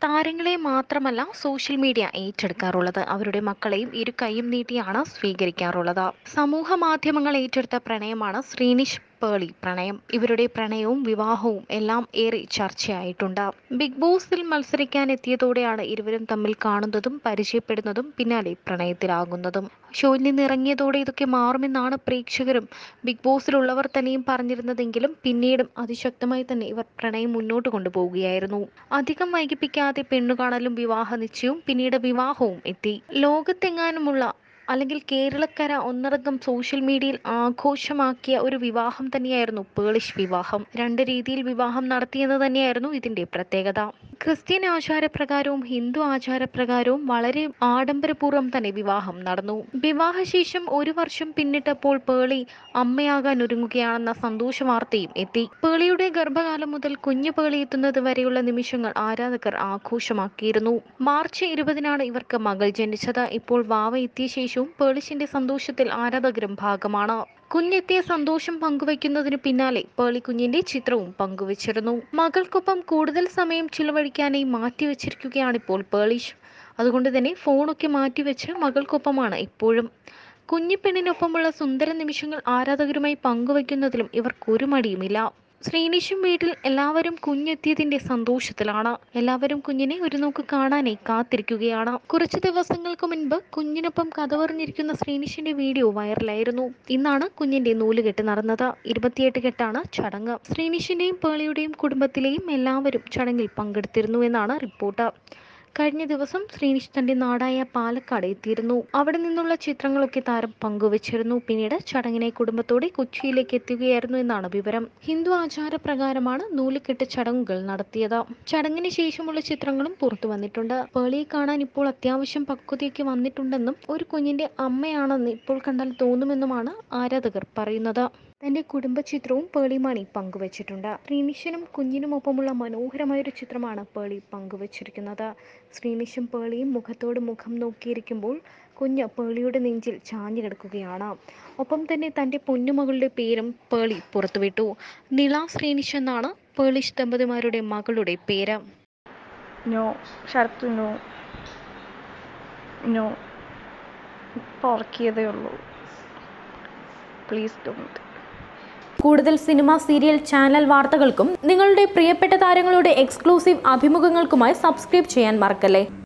താരങ്ങളെ മാത്രമല്ല social media ഏറ്റെടുക്കാറുള്ളത് അവരുടെ മക്കളെയും ഇരു കൈയും നീട്ടിയാണ് സ്വീകരിക്കാറുള്ളത് സമൂഹ മാധ്യമങ്ങൾ ഏറ്റെടുത്ത പ്രണയമാണ് ശ്രീനിഷ് പേളി പ്രണയം ഇവരുടെ പ്രണയവും വിവാഹവും എല്ലാം ഏറെ ചർച്ചയായിട്ടുണ്ട് ബിഗ് ബോസിൽ മത്സരിക്കാൻ എത്തിയതോടെയാണ് ഇരുവരും തമ്മിൽ കാണുന്നതും പരിചയപ്പെടുന്നതും പിന്നാലെ പ്രണയത്തിലാകുന്നതും ഷോയിൽ നിന്ന് ഇറങ്ങിയതോടെ ഇതൊക്കെ മാറുമെന്നാണ് പ്രേക്ഷകരും ബിഗ് ബോസിലുള്ളവർ തന്നെയും പറഞ്ഞിരുന്നതെങ്കിലും പിന്നീടും അതിശക്തമായി തന്നെ ഇവർ പ്രണയം മുന്നോട്ട് കൊണ്ടുപോവുകയായിരുന്നു അധികം വൈകിപ്പിക്കാതെ പെണ്ണുകാണലും വിവാഹ നിശ്ചയവും പിന്നീട് വിവാഹവും എത്തി ലോകത്തെങ്ങാനുമുള്ള അല്ലെങ്കിൽ കേരളക്കര ഒന്നടങ്കം സോഷ്യൽ മീഡിയയിൽ ആഘോഷമാക്കിയ ഒരു വിവാഹം തന്നെയായിരുന്നു പേളിഷ് വിവാഹം രണ്ട് രീതിയിൽ വിവാഹം നടത്തിയെന്ന് തന്നെയായിരുന്നു ഇതിന്റെ പ്രത്യേകത ക്രിസ്ത്യൻ ആചാരപ്രകാരവും ഹിന്ദു ആചാരപ്രകാരവും വളരെ ആഡംബരപൂർവ്വം തന്നെ വിവാഹം നടന്നു വിവാഹശേഷം ഒരു വർഷം പിന്നിട്ടപ്പോൾ പേളി അമ്മയാകാൻ ഒരുങ്ങുകയാണെന്ന സന്തോഷ വാർത്തയും എത്തി പേളിയുടെ ഗർഭകാലം മുതൽ കുഞ്ഞു പേളി എത്തുന്നത് വരെയുള്ള നിമിഷങ്ങൾ ആരാധകർ ആഘോഷമാക്കിയിരുന്നു മാർച്ച് ഇരുപതിനാണ് ഇവർക്ക് മകൾ ജനിച്ചത് ഇപ്പോൾ വാവ എത്തിയ ശേഷവും പേളിഷിന്റെ സന്തോഷത്തിൽ ആരാധകരും ഭാഗമാണ് കുഞ്ഞെത്തിയ സന്തോഷം പങ്കുവയ്ക്കുന്നതിന് പിന്നാലെ പേളി കുഞ്ഞിന്റെ ചിത്രവും പങ്കുവച്ചിരുന്നു മകൾക്കൊപ്പം കൂടുതൽ സമയം ചിലവഴിക്കാനായി മാറ്റിവെച്ചിരിക്കുകയാണിപ്പോൾ പേളിഷ് അതുകൊണ്ട് തന്നെ ഫോണൊക്കെ മാറ്റിവെച്ച് മകൾക്കൊപ്പമാണ് ഇപ്പോഴും കുഞ്ഞിപ്പെണ്ണിനൊപ്പമുള്ള സുന്ദര നിമിഷങ്ങൾ ആരാധകരുമായി പങ്കുവയ്ക്കുന്നതിലും ഇവർക്കൊരു മടിയുമില്ല ശ്രീനിഷും വീട്ടിൽ എല്ലാവരും കുഞ്ഞെത്തിയതിന്റെ സന്തോഷത്തിലാണ് എല്ലാവരും കുഞ്ഞിനെ ഒരു നോക്ക് കാണാനായി കാത്തിരിക്കുകയാണ് കുറച്ചു ദിവസങ്ങൾക്ക് മുൻപ് കുഞ്ഞിനൊപ്പം കഥ പറഞ്ഞിരിക്കുന്ന ശ്രീനിഷിന്റെ വീഡിയോ വൈറലായിരുന്നു ഇന്നാണ് കുഞ്ഞിന്റെ നൂലുകെട്ട് നടന്നത് ഇരുപത്തിയെട്ട് കെട്ടാണ് ചടങ്ങ് ശ്രീനിഷിന്റെയും പേളിയുടെയും കുടുംബത്തിലെയും എല്ലാവരും ചടങ്ങിൽ പങ്കെടുത്തിരുന്നു എന്നാണ് റിപ്പോർട്ട് കഴിഞ്ഞ ദിവസം ശ്രീനിഷ് തന്റെ നാടായ പാലക്കാട് എത്തിയിരുന്നു അവിടെ നിന്നുള്ള ചിത്രങ്ങളൊക്കെ താരം പങ്കുവച്ചിരുന്നു പിന്നീട് ചടങ്ങിനെ കുടുംബത്തോടെ കൊച്ചിയിലേക്ക് എത്തുകയായിരുന്നു എന്നാണ് വിവരം ഹിന്ദു ആചാരപ്രകാരമാണ് നൂലുകെട്ട് ചടങ്ങുകൾ നടത്തിയത് ചടങ്ങിന് ശേഷമുള്ള ചിത്രങ്ങളും പുറത്തു വന്നിട്ടുണ്ട് പേളിയെ കാണാൻ ഇപ്പോൾ അത്യാവശ്യം പക്വതയൊക്കെ വന്നിട്ടുണ്ടെന്നും ഒരു കുഞ്ഞിന്റെ അമ്മയാണെന്ന് ഇപ്പോൾ കണ്ടാൽ തോന്നുമെന്നുമാണ് ആരാധകർ പറയുന്നത് തന്റെ കുടുംബചിത്രവും പേളിമാണി പങ്കുവച്ചിട്ടുണ്ട് ശ്രീനിഷനും കുഞ്ഞിനുമൊപ്പമുള്ള മനോഹരമായൊരു ചിത്രമാണ് പേളി പങ്കുവച്ചിരിക്കുന്നത് ശ്രീനിഷും പേളിയും മുഖത്തോട് മുഖം നോക്കിയിരിക്കുമ്പോൾ കുഞ്ഞ് പേളിയുടെ നെഞ്ചിൽ ചാഞ്ഞു കിടക്കുകയാണ് ഒപ്പം തന്നെ തൻ്റെ പൊന്നുമകളുടെ പേരും പേളി പുറത്തുവിട്ടു നിള ശ്രീനിഷ് എന്നാണ് പേളിഷ് ദമ്പതിമാരുടെ മകളുടെ പേര് നോ ശരത്ത് നോ നോ ഇപ്പോൾ ഉറക്കിയതേ ഉള്ളൂ പ്ലീസ് ഡോണ്ട് കൂടുതൽ സിനിമ സീരിയൽ ചാനൽ വാർത്തകൾക്കും നിങ്ങളുടെ പ്രിയപ്പെട്ട താരങ്ങളുടെ എക്സ്ക്ലൂസീവ് അഭിമുഖങ്ങൾക്കുമായി സബ്സ്ക്രൈബ് ചെയ്യാൻ മറക്കല്ലേ